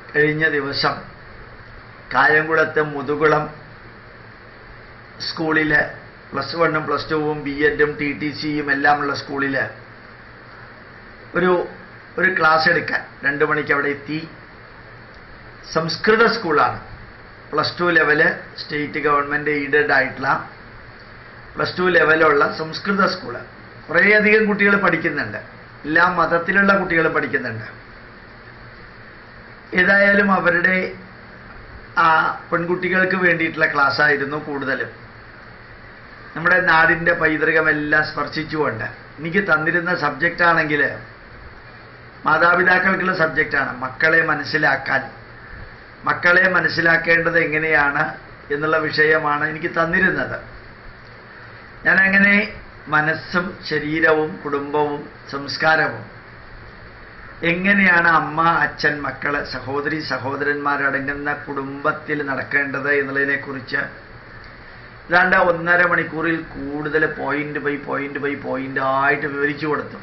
കഴിഞ്ഞ ദിവസം കായംകുളത്ത് മുതുകുളം സ്കൂളിൽ പ്ലസ് വണ്ണും പ്ലസ് ടുവും ബി എഡും ടി ടി സിയും എല്ലാമുള്ള സ്കൂളിൽ ഒരു ഒരു ക്ലാസ് എടുക്കാൻ രണ്ട് മണിക്ക് അവിടെ എത്തി സംസ്കൃത സ്കൂളാണ് plus two level state government aided ആയിട്ടുള്ള പ്ലസ് ടു ലെവലുള്ള സംസ്കൃത സ്കൂള് കുറേയധികം കുട്ടികൾ പഠിക്കുന്നുണ്ട് എല്ലാ മതത്തിലുള്ള കുട്ടികൾ പഠിക്കുന്നുണ്ട് ഏതായാലും അവരുടെ ആ പെൺകുട്ടികൾക്ക് വേണ്ടിയിട്ടുള്ള ക്ലാസ് ആയിരുന്നു കൂടുതലും നമ്മുടെ നാടിൻ്റെ പൈതൃകമെല്ലാം സ്പർശിച്ചുകൊണ്ട് എനിക്ക് തന്നിരുന്ന സബ്ജക്റ്റ് ആണെങ്കിൽ മാതാപിതാക്കൾക്കുള്ള സബ്ജക്റ്റാണ് മക്കളെ മനസ്സിലാക്കാൻ മക്കളെ മനസ്സിലാക്കേണ്ടത് എങ്ങനെയാണ് എന്നുള്ള വിഷയമാണ് എനിക്ക് തന്നിരുന്നത് ഞാൻ അങ്ങനെ മനസ്സും ശരീരവും കുടുംബവും സംസ്കാരവും എങ്ങനെയാണ് അമ്മ അച്ഛൻ മക്കള് സഹോദരി സഹോദരന്മാരടങ്ങുന്ന കുടുംബത്തിൽ നടക്കേണ്ടത് എന്നുള്ളതിനെക്കുറിച്ച് ഏതാണ്ട് ഒന്നര മണിക്കൂറിൽ കൂടുതൽ point by point by point ആയിട്ട് വിവരിച്ചു കൊടുത്തു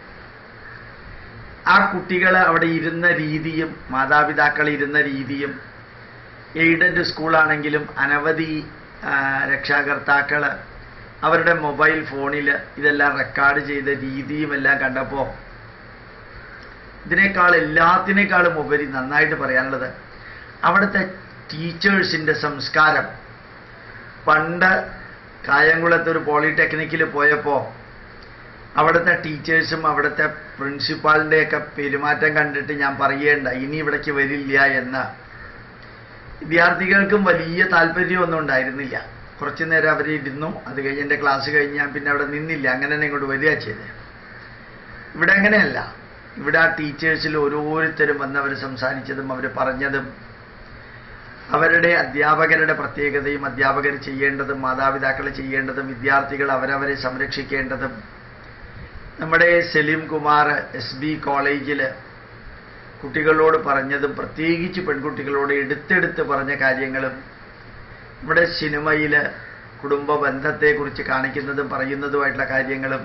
ആ കുട്ടികൾ അവിടെ ഇരുന്ന രീതിയും മാതാപിതാക്കൾ ഇരുന്ന രീതിയും എയ്ഡഡ് സ്കൂളാണെങ്കിലും അനവധി ആ, രക്ഷാകർത്താക്കൾ അവരുടെ മൊബൈൽ ഫോണിൽ ഇതെല്ലാം റെക്കോർഡ് ചെയ്ത രീതിയും എല്ലാം കണ്ടപ്പോൾ ഇതിനേക്കാൾ എല്ലാത്തിനേക്കാളും ഉപരി നന്നായിട്ട് പറയാനുള്ളത് അവിടുത്തെ ടീച്ചേഴ്സിൻ്റെ സംസ്കാരം പണ്ട് കായംകുളത്ത് ഒരു പോളിടെക്നിക്കിൽ പോയപ്പോൾ അവിടുത്തെ ടീച്ചേഴ്സും അവിടുത്തെ പ്രിൻസിപ്പാളിൻ്റെയൊക്കെ പെരുമാറ്റം കണ്ടിട്ട് ഞാൻ പറയേണ്ട ഇനി ഇവിടേക്ക് വരില്ല എന്ന് വിദ്യാർത്ഥികൾക്കും വലിയ താല്പര്യമൊന്നും ഉണ്ടായിരുന്നില്ല കുറച്ചു നേരം അവർ ഇരുന്നു അത് കഴിഞ്ഞ് എൻ്റെ ക്ലാസ് കഴിഞ്ഞ് ഞാൻ പിന്നെ അവിടെ നിന്നില്ല അങ്ങനെ തന്നെ ഇങ്ങോട്ട് വരിക ചെയ്തത് ഇവിടെ അങ്ങനെയല്ല ഇവിടെ ആ ടീച്ചേഴ്സിൽ ഓരോരുത്തരും വന്ന് അവർ സംസാരിച്ചതും അവർ പറഞ്ഞതും അവരുടെ അധ്യാപകരുടെ പ്രത്യേകതയും അധ്യാപകർ ചെയ്യേണ്ടതും മാതാപിതാക്കൾ ചെയ്യേണ്ടതും വിദ്യാർത്ഥികൾ അവരവരെ സംരക്ഷിക്കേണ്ടതും നമ്മുടെ സലീം കുമാർ എസ് ബി കോളേജിൽ കുട്ടികളോട് പറഞ്ഞതും പ്രത്യേകിച്ച് പെൺകുട്ടികളോട് എടുത്തെടുത്ത് പറഞ്ഞ കാര്യങ്ങളും നമ്മുടെ സിനിമയിൽ കുടുംബ ബന്ധത്തെക്കുറിച്ച് കാണിക്കുന്നതും പറയുന്നതുമായിട്ടുള്ള കാര്യങ്ങളും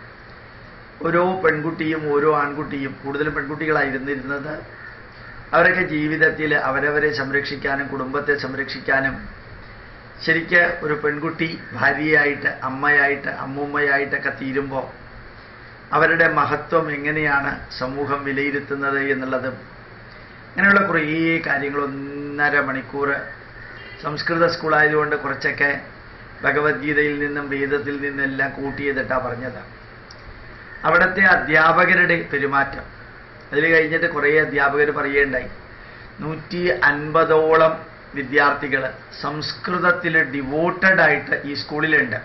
ഓരോ പെൺകുട്ടിയും ഓരോ ആൺകുട്ടിയും കൂടുതലും പെൺകുട്ടികളായിരുന്നിരുന്നത് അവരൊക്കെ ജീവിതത്തിൽ അവരവരെ സംരക്ഷിക്കാനും കുടുംബത്തെ സംരക്ഷിക്കാനും ശരിക്ക് ഒരു പെൺകുട്ടി ഭാര്യയായിട്ട് അമ്മയായിട്ട് അമ്മൂമ്മയായിട്ടൊക്കെ തീരുമ്പോൾ അവരുടെ മഹത്വം എങ്ങനെയാണ് സമൂഹം വിലയിരുത്തുന്നത് എന്നുള്ളതും അങ്ങനെയുള്ള കുറേ കാര്യങ്ങൾ ഒന്നര മണിക്കൂർ സംസ്കൃത സ്കൂളായതുകൊണ്ട് കുറച്ചൊക്കെ ഭഗവത്ഗീതയിൽ നിന്നും വേദത്തിൽ നിന്നും എല്ലാം കൂട്ടി ചെയ്തിട്ടാണ് പറഞ്ഞത് അവിടുത്തെ അധ്യാപകരുടെ പെരുമാറ്റം അതിൽ കഴിഞ്ഞിട്ട് കുറേ അധ്യാപകർ പറയുകയുണ്ടായി നൂറ്റി അൻപതോളം വിദ്യാർത്ഥികൾ സംസ്കൃതത്തിൽ ഡിവോട്ടഡ് ആയിട്ട് ഈ സ്കൂളിലുണ്ട്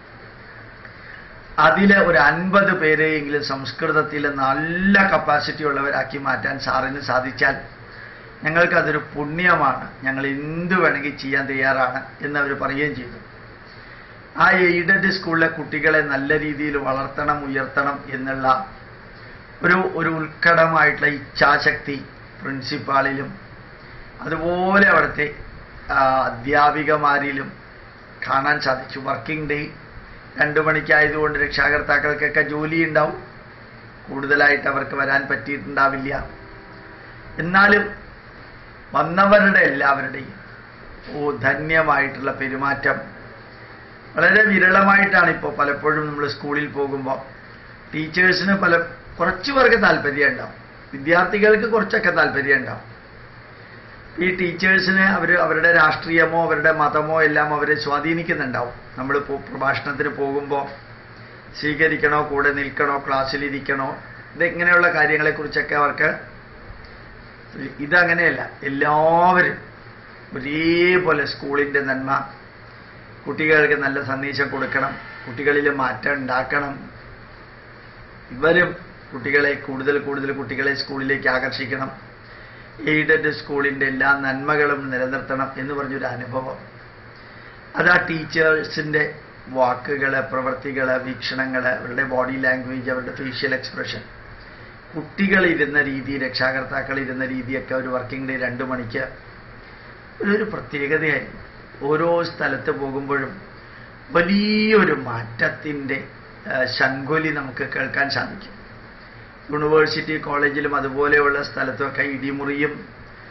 അതിൽ ഒരു അൻപത് പേരെയെങ്കിലും സംസ്കൃതത്തിൽ നല്ല കപ്പാസിറ്റി ഉള്ളവരാക്കി മാറ്റാൻ സാറിന് സാധിച്ചാൽ ഞങ്ങൾക്കതൊരു പുണ്യമാണ് ഞങ്ങൾ എന്ത് വേണമെങ്കിൽ ചെയ്യാൻ തയ്യാറാണ് എന്ന് അവർ പറയുകയും ചെയ്തു ആ എയ്ഡഡ് സ്കൂളിലെ കുട്ടികളെ നല്ല രീതിയിൽ വളർത്തണം ഉയർത്തണം എന്നുള്ള ഒരു ഒരു ഉത്കടമായിട്ടുള്ള ഇച്ഛാശക്തി പ്രിൻസിപ്പാളിലും അതുപോലെ അവിടുത്തെ ആ, അധ്യാപികമാരിലും കാണാൻ സാധിച്ചു വർക്കിംഗ് ഡേ രണ്ടു മണിക്കായതുകൊണ്ട് രക്ഷാകർത്താക്കൾക്കൊക്കെ ജോലി ഉണ്ടാവും കൂടുതലായിട്ട് അവർക്ക് വരാൻ പറ്റിയിട്ടുണ്ടാവില്ല എന്നാലും വന്നവരുടെ എല്ലാവരുടെയും ഓ ധന്യമായിട്ടുള്ള പെരുമാറ്റം വളരെ വിരളമായിട്ടാണ് ഇപ്പോൾ പലപ്പോഴും നമ്മൾ സ്കൂളിൽ പോകുമ്പോൾ ടീച്ചേഴ്സിന് പല കുറച്ച് പേർക്ക് താല്പര്യം ഉണ്ടാവും വിദ്യാർത്ഥികൾക്ക് കുറച്ചൊക്കെ താല്പര്യം ഉണ്ടാവും ഈ ടീച്ചേഴ്സിന് അവർ അവരുടെ രാഷ്ട്രീയമോ അവരുടെ മതമോ എല്ലാം അവരെ സ്വാധീനിക്കുന്നുണ്ടാവും നമ്മൾ പ്രഭാഷണത്തിന് പോകുമ്പോൾ സ്വീകരിക്കണോ കൂടെ നിൽക്കണോ ക്ലാസ്സിലിരിക്കണോ ഇതിങ്ങനെയുള്ള കാര്യങ്ങളെക്കുറിച്ചൊക്കെ അവർക്ക് ഇതങ്ങനെയല്ല എല്ലാവരും ഒരേപോലെ സ്കൂളിൻ്റെ നന്മ കുട്ടികൾക്ക് നല്ല സന്ദേശം കൊടുക്കണം കുട്ടികളിൽ മാറ്റം ഉണ്ടാക്കണം ഇവരും കുട്ടികളെ കൂടുതൽ കൂടുതൽ കുട്ടികളെ സ്കൂളിലേക്ക് ആകർഷിക്കണം എയ്ഡഡ് സ്കൂളിൻ്റെ എല്ലാ നന്മകളും നിലനിർത്തണം എന്ന് പറഞ്ഞൊരു അനുഭവം അത് ആ ടീച്ചേഴ്സിൻ്റെ വാക്കുകൾ പ്രവൃത്തികൾ വീക്ഷണങ്ങൾ അവരുടെ ബോഡി ലാംഗ്വേജ് അവരുടെ ഫേഷ്യൽ എക്സ്പ്രഷൻ കുട്ടികൾ ഇരുന്ന രീതി രക്ഷാകർത്താക്കൾ ഇരുന്ന രീതിയൊക്കെ ഒരു വർക്കിംഗ് ഡേ രണ്ട് മണിക്ക് ഒരു പ്രത്യേകതയായിരുന്നു ഓരോ സ്ഥലത്ത് പോകുമ്പോഴും വലിയൊരു മാറ്റത്തിൻ്റെ ശങ്കുലി നമുക്ക് കേൾക്കാൻ സാധിക്കും യൂണിവേഴ്സിറ്റി കോളേജിലും അതുപോലെയുള്ള സ്ഥലത്തൊക്കെ ഇടിമുറിയും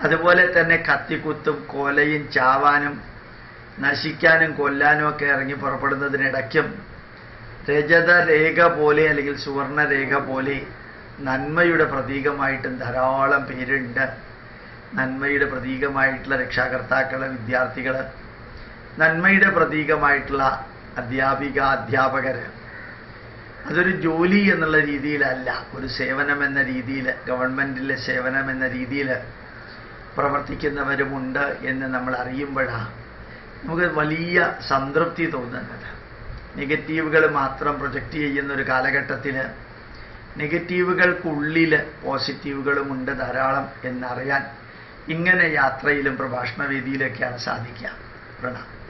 അതുപോലെ തന്നെ കത്തിക്കുത്തും കൊലയും ചാവാനും നശിക്കാനും കൊല്ലാനും ഒക്കെ ഇറങ്ങി പുറപ്പെടുന്നതിനിടയ്ക്കും രജത രേഖ പോലെ അല്ലെങ്കിൽ സുവർണ രേഖ പോലെ നന്മയുടെ പ്രതീകമായിട്ടും ധാരാളം പേരുണ്ട് നന്മയുടെ പ്രതീകമായിട്ടുള്ള രക്ഷാകർത്താക്കള് വിദ്യാർത്ഥികള് നന്മയുടെ പ്രതീകമായിട്ടുള്ള അധ്യാപിക അധ്യാപകര് അതൊരു ജോലി എന്നുള്ള രീതിയിലല്ല ഒരു സേവനം എന്ന രീതിയിൽ ഗവൺമെന്റിലെ സേവനം എന്ന രീതിയിൽ പ്രവർത്തിക്കുന്നവരുമുണ്ട് എന്ന് നമ്മൾ അറിയുമ്പോഴാണ് നമുക്ക് വലിയ സംതൃപ്തി തോന്നുന്നത് നെഗറ്റീവുകൾ മാത്രം പ്രൊജക്റ്റ് ചെയ്യുന്ന ഒരു കാലഘട്ടത്തിൽ നെഗറ്റീവുകൾക്കുള്ളിൽ പോസിറ്റീവുകളുമുണ്ട് ധാരാളം എന്നറിയാൻ ഇങ്ങനെ യാത്രയിലും പ്രഭാഷണ വേദിയിലൊക്കെയാണ് സാധിക്കുക പ്രണാം